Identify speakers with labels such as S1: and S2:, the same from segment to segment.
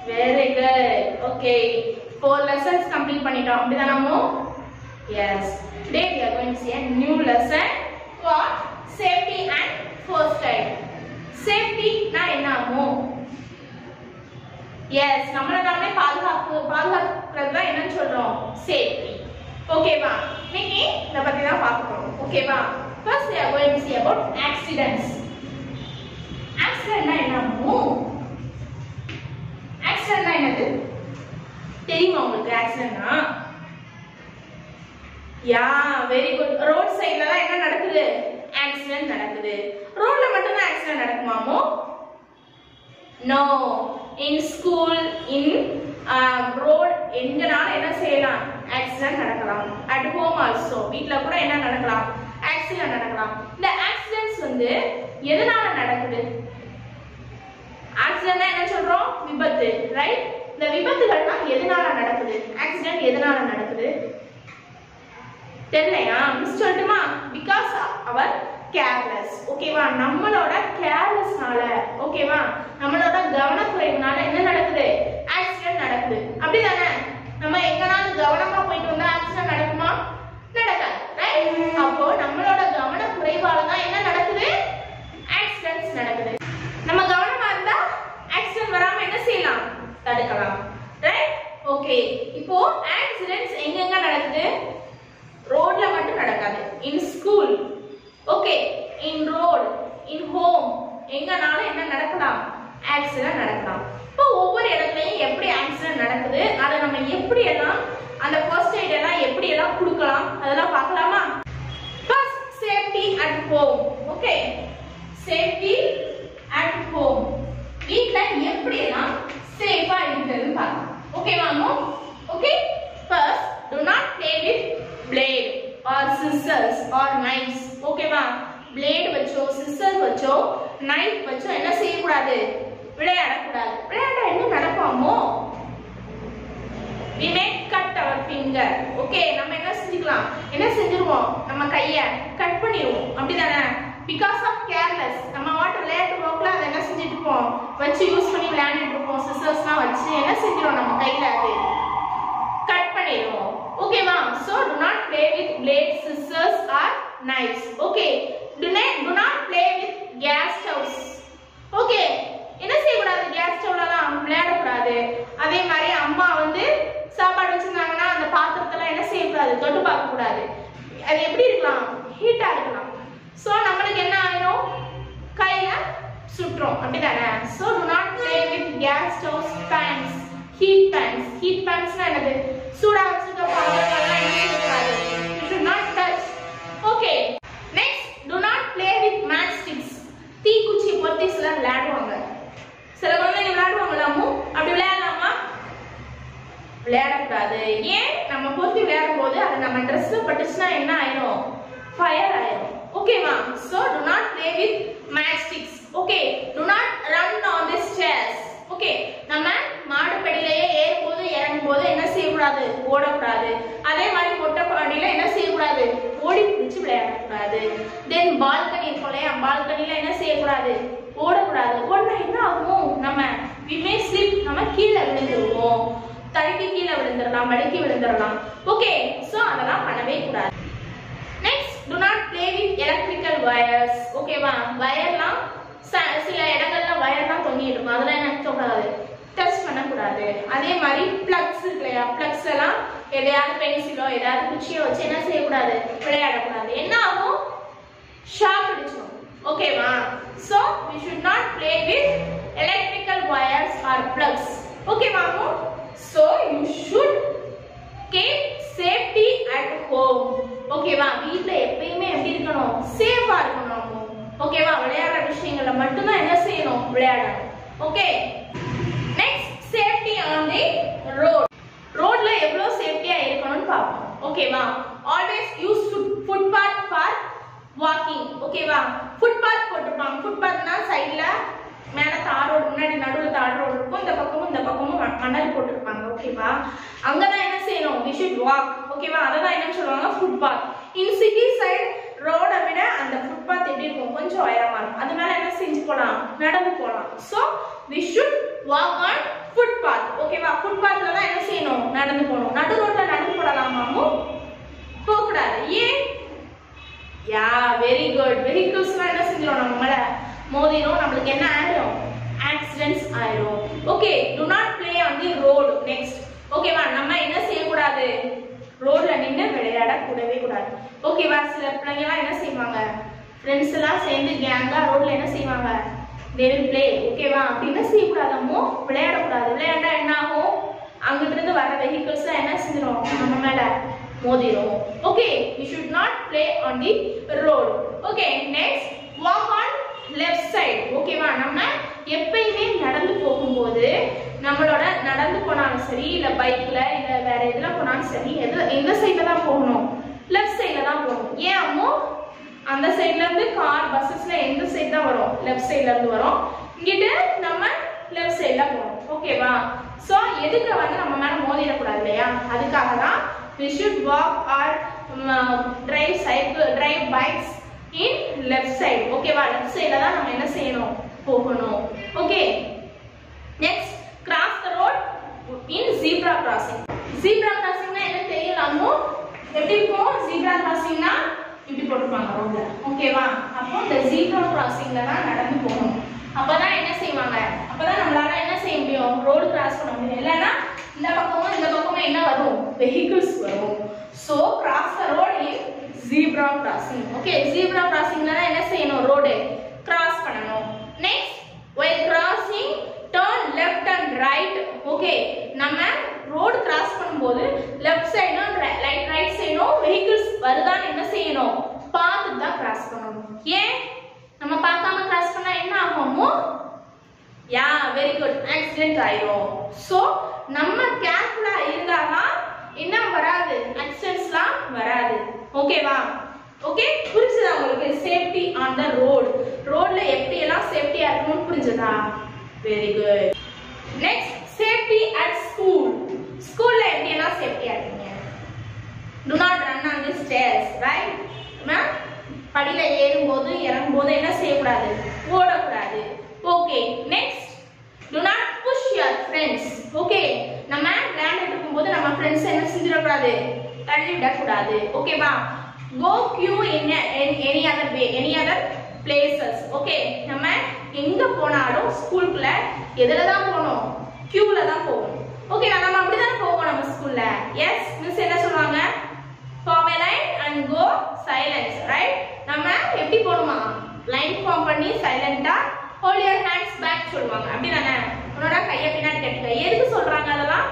S1: Very good okay four lessons complete பண்ணிட்டோம் அப்படிதானமோ yes today we are going to see a new lesson for safety and first aid safety னா என்ன ஆகும் S நம்மள நாமே பாதுகாப்பு பாதுகாக்கிறது தான் என்னன்னு சொல்றோம் சேஃப்டி ஓகேவா இன்னைக்கு இத பத்தி தான் பார்க்க போறோம் ஓகேவா first we are going to see about accidents ஆக்சிடென்ட்னா என்ன ஆகும் ஆக்சிடென்ட்னா என்னது தெரியுமா உங்களுக்கு ஆக்சிடென்ட்னா யா வெரி குட் ரோட் சைடுல தான் என்ன நடக்குது ஆக்சிடென்ட் நடக்குது ரோட்ல மட்டும் தான் ஆக்சிடென்ட் நடக்குமாமோ no in school in road எங்கனாலும் என்ன செய்யலாம் ஆக்சிடென்ட் நடக்கலாம் அட் ஹோம் ஆல்சோ வீட்ல கூட என்ன நடக்கலாம் ஆக்சிடென்ட் நடக்கலாம் இந்த ஆக்சிடென்ட்ஸ் வந்து எதனால நடக்குது ஆக்சிடென்ட் என்ன சொல்றோம் விபத்து ரைட் இந்த விபத்துகள்லாம் எதனால நடக்குது ஆக்சிடென்ட் எதனால நடக்குது தெரியலையா மிஸ் சொல்லட்டுமா பிகாஸ் அவர் கேர்லெஸ் ஓகேவா நம்மளோட கேர்லெஸ்னால ஓகேவா நம்மளோட கவனக்குறைவுனால என்ன நடக்குது ஆக்சிடென்ட் நடக்குது அப்படிதானே நம்ம எங்கனாலும் கவனமா போயிட்டு வந்தா ஆக்சிடென்ட் நடக்குமா நடக்காது ரைட் அப்போ நம்மளோட கவனக்குறைவால தான் என்ன நடக்குது ஆக்சிடென்ட்ஸ் நடக்குது நம்ம கவனமா இருந்தா ஆக்சிடென்ட் வராம என்ன செய்யலாம் தடுக்கலாம் ரைட் ஓகே இப்போ ஆக்சிடென்ட்ஸ் எங்கெங்க நடக்குது ரோட்ல மட்டும் நடக்காது in school okay in road in home எங்கனாலும் என்ன நடக்கலாம் ஆக்சிடென்ட் நடக்கலாம் இப்போ ஒவ்வொரு இடத்துலயும் எப்படி ஆக்சிடென்ட் நடக்குது அதை நம்ம எப்படி எல்லாம் அந்த ஃபர்ஸ்ட் எய்ட் எல்லாம் எப்படி எல்லாம் கொடுக்கலாம் அதெல்லாம் பார்க்கலாமா first safety at home okay safety at home வீட்ல எப்படி எல்லாம் சேஃபா இருக்கிறதுன்னு பார்க்கலாம் ஓகேவாமோ okay first do not play with blade or scissors or knives ஓகேவா blade வச்சோ scissors வச்சோ knife வச்சோ என்ன செய்யக்கூடாது விளையாடக்கூடாது விளையாண்டா என்ன நடப்பாமோ we may cut our finger okay நம்ம என்ன செஞ்சுக்கலாம் என்ன செஞ்சிருவோம் நம்ம கைய கட் பண்ணிடுவோம் அப்படிதானே பிகாஸ் ஆஃப் கேர்லெஸ் நம்ம வாட்டர் விளையாட்டு போக்குல அதை என்ன செஞ்சுட்டு இருப்போம் வச்சு யூஸ் பண்ணி விளையாண்டுட்டு இருப்போம் சிசர்ஸ்லாம் வச்சு என்ன செஞ்சிரும் நம்ம கையில அது கட் பண்ணிடுவோம் ஓகேவா so do not play with blades scissors or knives okay do not do not play with gas stoves okay என்ன செய்யக்கூடாது கேஸ் ஸ்டவ்லலாம் விளையாடக்கூடாது அதே மாதிரி அம்மா வந்து சாப்பாடு வச்சிருந்தாங்கன்னா அந்த பாத்திரத்தெல்லாம் என்ன செய்யக்கூடாது தொட்டு பார்க்க கூடாது அது எப்படி இருக்கலாம் ஹீட்டா இருக்கலாம் சோ நம்மளுக்கு என்ன ஆயிரும் கையில சுற்றும் அப்படிதானே so do not play with gas stoves pans heat pans heat pansனா என்னது சூடா வச்சிருக்க பாத்திரங்கள்லாம் என்ன செய்யக்கூடாது you should not touch okay next do not play with matchsticks தீக்குச்சி பொத்தி சிலர் விளையாடுவாங்க சில குழந்தைங்க விளையாடுவாங்களாமோ அப்படி விளையாடலாமா விளையாடக்கூடாது ஏன் நம்ம பொத்தி விளையாடும் போது அது நம்ம ட்ரெஸ்ல பட்டுச்சுன்னா என்ன ஆயிரும் ஃபயர் ஆயிரும் ஓகேவா so do not play with matchsticks okay do not run on the stairs okay நம்ம மாடுபடியிலேயே ஏறும் போது இறங்கும் போது என்ன செய்யக்கூடாது ஓடக்கூடாது அதே மாதிரி மொட்டை பாடியில என்ன செய்யக்கூடாது ஓடி பிடிச்சு விளையாடக்கூடாது தென் பால்கனி இருக்கும் இல்லையா பால்கனில என்ன செய்யக்கூடாது ஓடக்கூடாது ஓடினா என்ன ஆகும் நம்ம we may slip நம்ம கீழே விழுந்துருவோம் தடுக்கி கீழே விழுந்துடலாம் மடக்கி விழுந்துடலாம் ஓகே சோ அதெல்லாம் பண்ணவே கூடாது next do not play with electrical wires ஓகேவா வயர்லாம் சில இடங்கள்ல வயர்லாம் தொங்கிட்டு இருக்கும் அதெல்லாம் என்ன சொல்லக்கூடாது டச் பண்ணக்கூடாது அதே மாதிரி பிளக்ஸ் இருக்கு இல்லையா பிளக்ஸ் எல்லாம் எதையாவது பென்சிலோ எதாவது குச்சியோ வச்சு என்ன செய்யக்கூடாது விளையாடக்கூடாது என்ன ஆகும் ஷாக் அடிச்சிடும் ஓகேவா so we should not play with electrical wires or plugs ஓகேவா so you should keep safety at home ஓகேவா வீட்ல எப்பயுமே எப்படி இருக்கணும் சேஃபா இருக்கணும் அம்மு. ஓகேவா விளையாடுற விஷயங்கள்ல மட்டும்தான் என்ன செய்யணும் விளையாடணும் okay next safety on the road ரோட்ல எவ்வளவு சேஃப்டியா இருக்கணும்னு பார்ப்போம் ஓகேவா always use footpath for walking ஓகேவா ஃபுட்பாத் போட்டிருப்பாங்க ஃபுட்பாத்னா சைடுல மேல தார் ரோடு முன்னாடி நடுவுல தார் ரோடு இருக்கும் இந்த பக்கமும் இந்த பக்கமும் ம- மணல் போட்டிருப்பாங்க ஓகேவா அங்கதான் என்ன செய்யணும் we should walk ஓகேவா அததான் என்ன சொல்லுவாங்க ஃபுட்பாத் இன் சிட்டி சைடு ரோட விட அந்த ஃபுட்பாத் எப்படி இருக்கும் கொஞ்சம் உயரமா இருக்கும் அதனால என்ன செஞ்சு போலாம் நடந்து போலாம் so we should walk on footpath ஓகேவா ஃபுட்பாத்ல தான் என்ன செய்யணும் நடந்து போகணும் நடு ரோட்ல நடந்து போடலாமாமோ போக கூடாது ஏன் யா வெரி குட் வெஹிக்கிள்ஸ்லாம் என்ன செஞ்சிடும் நம்ம மேல மோதிரும் நம்மளுக்கு என்ன ஆயிடும் ஆக்சிடென்ட்ஸ் ஆயிடும் okay do not play on the road next ஓகேவா நம்ம என்ன செய்யக்கூடாது ரோட்ல நின்று விளையாட கூடவே கூடாது ஓகேவா சில பிள்ளைங்கலாம் என்ன செய்வாங்க ஃப்ரெண்ட்ஸ் எல்லாம் சேர்ந்து கேங்கா ரோட்ல என்ன செய்வாங்க they will play ஓகேவா அப்படி என்ன செய்யக்கூடாதமோ விளையாடக்கூடாது விளையாண்டா என்ன ஆகும் அங்கிட்டு இருந்து வர வெஹிக்கிள்ஸ் என்ன செஞ்சிடும் நம்ம மேல மோதிரும் okay you should not play on the road okay next walk on left side ஓகேவா நம்ம எப்பயுமே நடந்து போகும்போது நம்மளோட நடந்து போனாலும் சரி இல்ல பைக்ல இல்ல வேற எதுல போனாலும் சரி எது எந்த சைடுல தான் போகணும் லெஃப்ட் சைடுல தான் போகணும் ஏன் அம்மோ அந்த சைடுல இருந்து கார் பஸ்ஸஸ்ல எந்த சைடு தான் வரும் லெஃப்ட் சைடுல இருந்து வரும் இங்கிட்டு நம்ம லெஃப்ட் சைடுல போகணும் ஓகேவா சோ எதுக்கு வந்து நம்ம மேல மோதிடக்கூடாது இல்லையா அதுக்காக தான் we should walk or um, drive cycle drive bikes in left side ஓகேவா லெஃப்ட் சைடுல தான் நம்ம என்ன செய்யணும் போகணும் okay next cross the road in zebra crossing zebra கிராசிங்னா என்ன தெரியலாமோ எப்படி இருக்கும் ஜீப்ரா கிராசிங்னா இப்படி போட்டுப்பாங்க ரோட்ல ஓகேவா அப்போ இந்த ஜீப்ரா கிராசிங்ல தான் நடந்து போகணும் அப்பதான் என்ன செய்வாங்க அப்பதான் நம்மளால என்ன செய்ய முடியும் ரோடு கிராஸ் பண்ண முடியும் இல்லைன்னா இந்த பக்கமும் இந்த பக்கமும் என்ன வரும் வெஹிக்கிள்ஸ் வரும் so cross the road in zebra crossing okay zebra கிராசிங்ல தான் என்ன செய்யணும் ரோடு கிராஸ் பண்ணணும் next while crossing turn left and right okay நம்ம ரோடு கிராஸ் பண்ணும்போது லெஃப்ட் சைடும் ரைட் ரைட் சைடும் வெஹிக்கிள்ஸ் வருதான்னு என்ன செய்யணும் பார்த்து தான் கிராஸ் பண்ணணும் ஏன் நம்ம பார்க்காம கிராஸ் பண்ணா என்ன ஆகுமோ யா வெரி குட் ஆக்சிடென்ட் ஆயிரும் சோ நம்ம கேர்ஃபுல்லா இருந்தாதான் என்ன வராது ஆக்சிடென்ட்ஸ்லாம் வராது ஓகேவா ஓகே புரிஞ்சுதா உங்களுக்கு சேஃப்டி ஆன் த ரோட் ரோட்ல எப்படி எல்லாம் சேஃப்டியா இருக்கணும்னு புரிஞ்சுதா very good next safety at school ஸ்கூல்ல எப்படி எல்லாம் சேஃப்டியா இருக்கீங்க do not run on the stairs right படியில ஏறும்போது இறங்கும்போது என்ன செய்யக்கூடாது ஓடக்கூடாது okay next do not push your friends okay நம்ம விளையாண்டுட்டு இருக்கும்போது நம்ம ஃப்ரெண்ட்ஸ் என்ன செஞ்சிடக்கூடாது தள்ளி விடக்கூடாது ஓகேவா go queue in any other way any other places okay நம்ம எங்க போனாலும் ஸ்கூலுக்குள்ள எதுல தான் போகணும் கியூல தான் போகணும் ஓகே நம்ம அப்படிதான் போவோம் நம்ம ஸ்கூல்ல எஸ் மிஸ் என்ன சொல்லுவாங்க form a line and go silence right நம்ம எப்படி போணுமா லைன் ஃபார்ம் பண்ணி சைலண்டா hold your hands back சொல்லுவாங்க அப்படிதானே உன்னோட கையை பின்னாடி கட்டிக்க எதுக்கு சொல்றாங்க அதெல்லாம்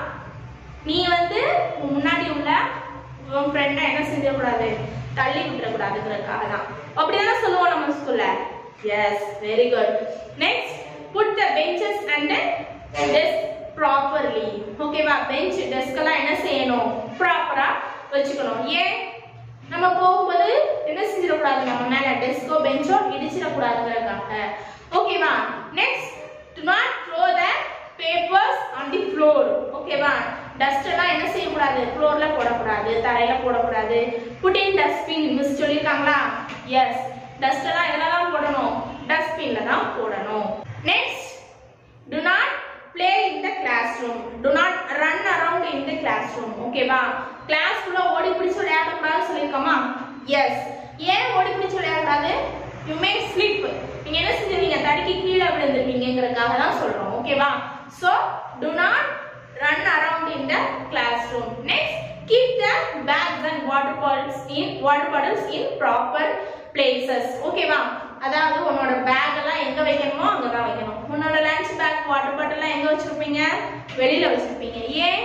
S1: நீ வந்து உன் முன்னாடி உள்ள உன் ஃப்ரெண்டை என்ன செஞ்சிடக்கூடாது தள்ளி விட்டுறக்கூடாதுங்கிறதுக்காக தான் அப்படிதானே சொல்லுவோம் நம்ம ஸ்கூல்ல yes very good next put the benches and desk properly ஓகேவா பெஞ்ச் டெஸ்க் எல்லாம் என்ன செய்யணும் ப்ராப்பரா வச்சுக்கணும் ஏன் நம்ம போகும்போது என்ன செஞ்சிடக்கூடாது நம்ம மேல டெஸ்கோ பெஞ்சோ இடிச்சிடக்கூடாதுங்கிறதுக்காக ஓகேவா next do not throw the papers on the floor ஓகேவா டஸ்ட் எல்லாம் என்ன செய்யக்கூடாது ஃப்ளோர்ல போடக்கூடாது தரையில போடக்கூடாது புட் இன் டஸ்ட்பின் மிஸ் சொல்லியிருக்காங்களா எஸ் டஸ்ட் எல்லாம் எதுல தான் போடணும் டஸ்ட்பின்ல தான் போடணும் next do not play in the classroom do not run around in the classroom ஓகேவா கிளாஸ் குள்ள ஓடி பிடிச்சு விளையாடக்கூடாது சொல்லியிருக்கோமா எஸ் ஏன் ஓடி பிடிச்சு விளையாடக்கூடாது யூ மே ஸ்லிப் நீங்க என்ன செஞ்சிருவீங்க தடுக்கி கீழே விழுந்துருவீங்கிறதுக்காக தான் சொல்றோம் ஓகேவா so do not run around in the classroom next keep the bags and water bottles in water bottles in proper places ஓகேவா அதாவது உன்னோட பேக் எல்லாம் எங்க வைக்கணுமோ அங்க தான் வைக்கணும் உன்னோட லஞ்ச் பேக் வாட்டர் பாட்டில் எல்லாம் எங்க வச்சிருப்பீங்க வெளியில வச்சிருப்பீங்க ஏன்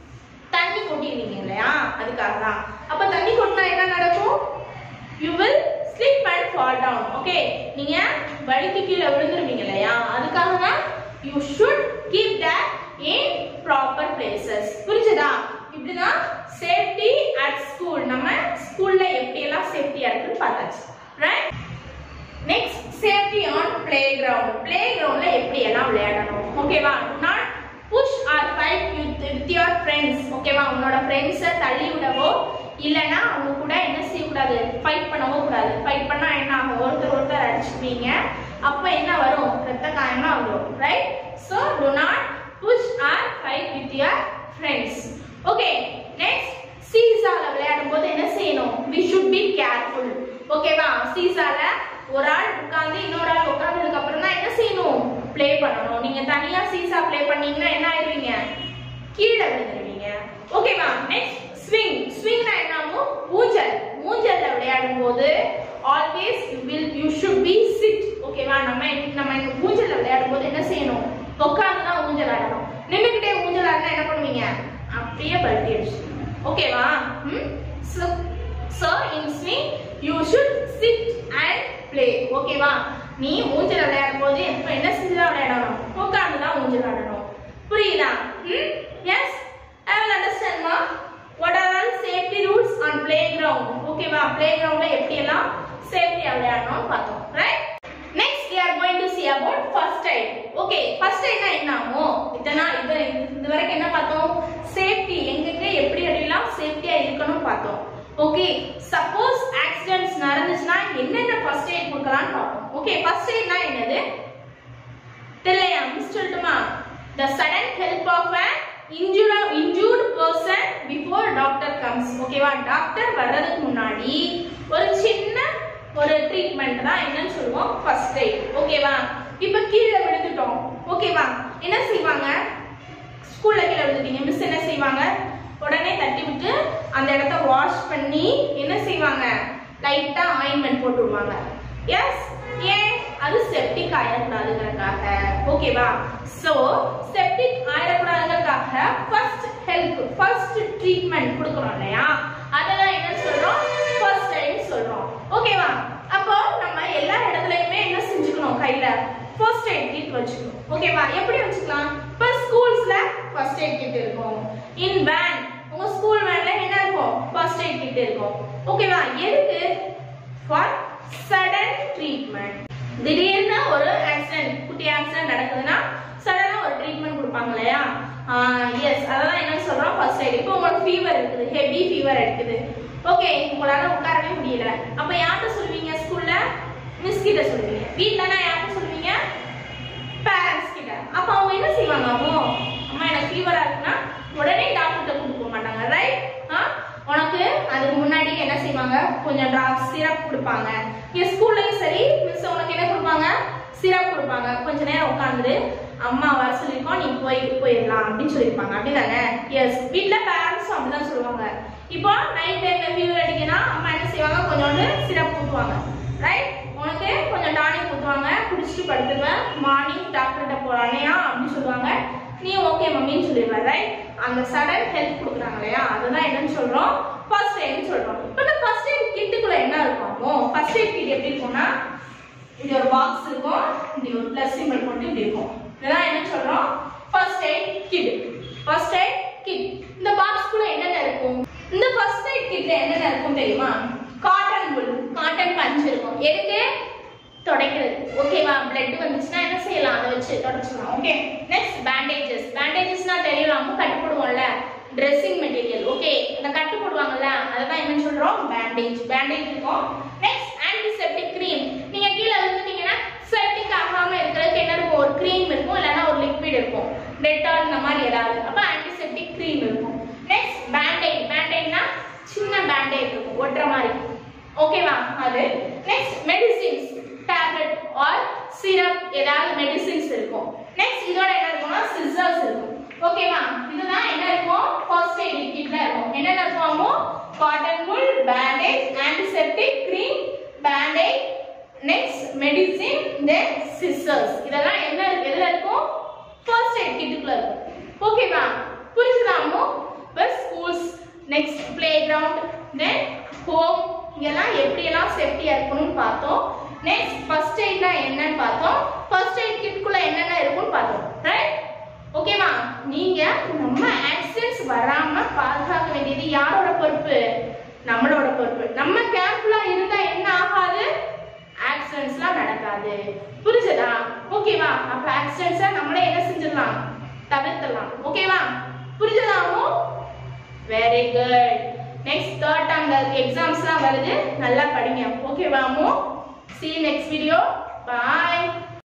S1: தண்ணி கொட்டிடுவீங்க இல்லையா அதுக்காக தான் அப்ப தண்ணி கொட்டினா என்ன நடக்கும் you will slip and fall down okay நீங்க வழிக்கு கீழே விழுந்துருவீங்க இல்லையா அதுக்காக தான் you should keep that in proper places புரிஞ்சுதா இப்படிதான் சேஃப்டி அட் ஸ்கூல் நம்ம ஸ்கூல்ல எப்படி எல்லாம் சேஃப்டியா இருக்குன்னு பார்த்தாச்சு right next safety on playground play கிரவுண்ட்ல எப்படி எல்லாம் விளையாடணும் ஓகேவா not push or fight with with your friends okay உன்னோட ஃப்ரெண்ட்ஸை தள்ளி விடவோ இல்லைன்னா அவங்க கூட என்ன செய்யக்கூடாது ஃபைட் பண்ணவோ கூடாது ஃபைட் பண்ணா என்ன ஆகும் ஒருத்தர் ஒருத்தர் அடிச்சுப்பீங்க அப்போ என்ன வரும் ரத்த காயமா வரும் right so do not push or fight with your friends okay next சீசால விளையாடும் போது என்ன செய்யணும் we should be careful ஓகேவா சீசால ஒரு ஆள் உட்கார்ந்து இன்னொரு ஆள் உட்கார்ந்ததுக்கு அப்புறம் தான் என்ன செய்யணும் ப்ளே பண்ணணும் நீங்க தனியா சீசா ப்ளே பண்ணீங்கன்னா என்ன ஆயிருவீங்க கீழே விழுந்துருவீங்க ஓகேவா நெக்ஸ்ட் ஸ்விங் ஸ்விங்னா என்னமோ ஊஞ்சல் ஊஞ்சல்ல விளையாடும் போது always you will you should be sit okay நம்ம நம்ம இந்த ஊஞ்சல்ல விளையாடும் போது என்ன செய்யணும் உட்கார்ந்து தான் ஊஞ்சல் ஆடணும் நின்னுக்கிட்டே ஊஞ்சல் ஆடினா என்ன பண்ணுவீங்க அப்படியே பல்ட்டி அடிச்சிடுவீங்க ஓகேவா ம் so in swing you should sit and play okay நீ ஊஞ்சல் விளையாடும் போது எப்ப என்ன செஞ்சு தான் விளையாடணும் உட்கார்ந்து தான் ஊஞ்சல் ஆடணும் புரியுதா ம் எஸ் ஐ வில் அண்டர்ஸ்டாண்ட் மா what are all safety rules on playground okay play கிரவுண்ட்ல எப்படி எல்லாம் சேஃப்டியா விளையாடணும்னு பார்த்தோம் right next we are going to see about first aid okay first aidனா என்னமோ இதனா இது இது வரைக்கும் என்ன பார்த்தோம் சேஃப்டி எங்கெங்க எப்படி எப்படிலாம் சேஃப்டியா இருக்கணும் பார்த்தோம் ஓகே சப்போஸ் ஆக்சிடென்ட்ஸ் நடந்துச்சுன்னா என்னென்ன ஃபர்ஸ்ட் எய்ட் கொடுக்கலாம்னு பார்த்தோம் ஓகே ஃபர்ஸ்ட் எய்ட்னா என்னது தெரியலையா மிஸ் சொல்லட்டுமா the sudden help of a injure injured person before doctor comes okay doctor வர்றதுக்கு முன்னாடி ஒரு சின்ன ஒரு ட்ரீட்மெண்ட் தான் என்னன்னு சொல்லுவோம் ஃபர்ஸ்ட் எய்ட் ஓகேவா இப்போ கீழே விழுந்துட்டோம் ஓகேவா என்ன செய்வாங்க ஸ்கூல்ல கீழே விழுந்துட்டீங்க மிஸ் என்ன செய்வாங்க உடனே தட்டி விட்டு அந்த இடத்த வாஷ் பண்ணி என்ன செய்வாங்க லைட்டா ஆயின்மெண்ட் போட்டு விடுவாங்க எஸ் ஏன் அது செப்டிக் ஆயிடக்கூடாதுங்கிறதுக்காக ஓகேவா சோ செப்டிக் ஆயிடக்கூடாதுங்கிறதுக்காக ஃபர்ஸ்ட் ஹெல்ப் ஃபர்ஸ்ட் ட்ரீட்மெண்ட் கொடுக்குறோம் இல்லையா அதெல்லாம் என்ன சொல்றோம் ஃபர்ஸ்ட் டைம் சொல்றோம் ஓகேவா அப்போ நம்ம எல்லா இடத்துலயுமே என்ன செஞ்சுக்கணும் கையில ஃபர்ஸ்ட் எய்ட் கிட் வச்சுக்கணும் ஓகேவா எப்படி வச்சுக்கலாம் இப்போ ஸ்கூல்ஸ்ல ஃபர்ஸ்ட் எய்ட் கிட் இருக்கும் இன் வேன் உங்க ஸ்கூல் வேன்ல என்ன இருக்கும் ஃபர்ஸ்ட் எய்ட் கிட் இருக்கும் ஓகேவா எதுக்கு ஃபார் சடன் ட்ரீட்மெண்ட் திடீர்னு ஒரு ஆக்சிடென்ட் குட்டி ஆக்சிடென்ட் நடக்குதுன்னா சடனா ஒரு ட்ரீட்மெண்ட் கொடுப்பாங்க இல்லையா எஸ் அதெல்லாம் என்ன சொல்றோம் ஃபர்ஸ்ட் எய்ட் இப்போ உங்களுக்கு ஃபீவர் இருக்குது ஹெவி ஃபீவர் இருக்குது ஓகே உங்களால உட்காரவே முடியல அப்ப யார்கிட்ட சொல்லுவீங்க ஸ்கூல்ல மிஸ் கிட்ட சொல்லுவீங்க வீட்லனா யார்கிட்ட சொல்லுவீங்க பேரண்ட்ஸ் கிட்ட அப்ப அவங்க என்ன செய்வாங்க அம்மோ அம்மா எனக்கு ஃபீவரா இருக்குன்னா உடனே டாக்டர்கிட்ட கூட்டு போக மாட்டாங்க ரைட் உனக்கு அதுக்கு முன்னாடி என்ன செய்வாங்க கொஞ்சம் ட்ராப்ஸ் சிரப் கொடுப்பாங்க என் ஸ்கூல்லையும் சரி மிஸ் உனக்கு என்ன கொடுப்பாங்க சிரப் கொடுப்பாங்க கொஞ்ச நேரம் உட்காந்துரு அம்மா வர சொல்லிருக்கோம் நீ போய் போயிடலாம் அப்படின்னு சொல்லியிருப்பாங்க அப்படிதானே எஸ் வீட்டில் பேரண்ட்ஸும் அப்படிதான் சொல்லுவாங்க இப்போ நைட் டைம்ல ஃபீவர் அடிக்குன்னா அம்மா என்ன செய்வாங்க கொஞ்சோண்டு சிரப் ஊற்றுவாங்க ரைட் உனக்கு கொஞ்சம் டானிக் ஊற்றுவாங்க குடிச்சிட்டு படுத்துருவேன் மார்னிங் டாக்டர்கிட்ட போறானையா அப்படின்னு சொல்லுவாங்க நீ ஓகே மம்மின்னு சொல்லிடுவ ரைட் அந்த சடன் ஹெல்ப் கொடுக்குறாங்க இல்லையா அதுதான் என்னன்னு சொல்றோம் ஃபர்ஸ்ட் எய்ட்னு சொல்றோம் இப்போ இந்த ஃபர்ஸ்ட் எய்ட் கிட்டுக்குள்ள என்ன இருக்குமோ ஃபர்ஸ்ட் எய்ட் கிட் எப்படி இருக்கும்னா இது ஒரு பாக்ஸ் இருக்கும் இப்படி ஒரு பிளஸ் சிம்பிள் போட்டு இப்படி இருக்கும் இதெல்லாம் என்ன சொல்றோம் first aid kit first aid kit இந்த பாக்ஸ்க்குள்ள என்னென்ன இருக்கும் இந்த ஃபர்ஸ்ட் எய்ட் கிட்ல என்னென்ன இருக்கும் தெரியுமா காட்டன் புல் காட்டன் பஞ்ச் இருக்கும் எதுக்கு துடைக்கிறது ஓகேவா பிளட் வந்துச்சுன்னா என்ன செய்யலாம் அதை வச்சு தொடச்சிடலாம் ஓகே நெக்ஸ்ட் பேண்டேஜஸ் பேண்டேஜஸ்னா தெரியும் நம்ம கட்டு போடுவோம்ல ட்ரெஸ்ஸிங் மெட்டீரியல் ஓகே இந்த கட்டு போடுவாங்கல்ல அதுதான் என்ன சொல்றோம் பேண்டேஜ் பேண்டேஜ் இருக்கும் நெக்ஸ்ட் ஆன்டிசெப்டிக் க்ரீம் நீங்க கீழே விழுந்துட்டீங்கன்னா செப்டிக் ஆகாம இருக்கிறதுக்கு என்ன இருக்கும் ஒரு க்ரீம் இருக்கும் இல்லைன்னா ஒரு லிக்விட் இருக்கும் டெட்டால் இந்த மாதிரி ஏதாவது அப்ப ஆன்டிசெப்டிக் க்ரீம் இருக்கும் நெக்ஸ்ட் பேண்டேஜ் பேண்டேஜ்னா சின்ன பேண்டேஜ் இருக்கும் ஒட்டுற மாதிரி ஓகேவா அது next medicines tablet or syrup ஏதாவது மெடிசின்ஸ் இருக்கும் நெக்ஸ்ட் இதோட என்ன இருக்கும்னா சிசர்ஸ் இருக்கும் ஓகேவா இதுதான் என்ன இருக்கும் ஃபர்ஸ்ட் எய்ட் கிட்ல இருக்கும் என்னென்ன இருக்குமோ cotton wool bandage antiseptic cream bandage next medicine then scissors இதெல்லாம் என்ன இருக்கு எதுல இருக்கும் ஃபர்ஸ்ட் எய்ட் கிட்டுக்குள்ள இருக்கும் ஓகேவா புரிஞ்சுதாமோ bus schools next playground then home இங்கெல்லாம் எப்படியெல்லாம் சேஃப்டியா இருக்கணும்னு பார்த்தோம் நெக்ஸ்ட் ஃபர்ஸ்ட் எய்ட்னா என்னன்னு பார்த்தோம் ஃபர்ஸ்ட் எய்ட் கிட்குள்ள என்னென்ன இருக்கும்னு பார்த்தோம் ரைட் ஓகேவா நீங்க நம்ம ஆக்சிடென்ட்ஸ் வராம பாதுகாக்க வேண்டியது யாரோட பொறுப்பு நம்மளோட பொறுப்பு நம்ம கேர்ஃபுல்லா இருந்தா என்ன ஆகாது ஆக்சிடென்ட்ஸ்லாம் நடக்காது புரிஞ்சதா ஓகேவா அப்ப ஆக்சிடென்ட்ஸை நம்மளே என்ன செஞ்சிடலாம் தவிர்த்தலாம் ஓகேவா புரிஞ்சதாமோ very good next third term எக்ஸாம்ஸ்லாம் வருது நல்லா படிங்க ஓகேவாமோ see you next video bye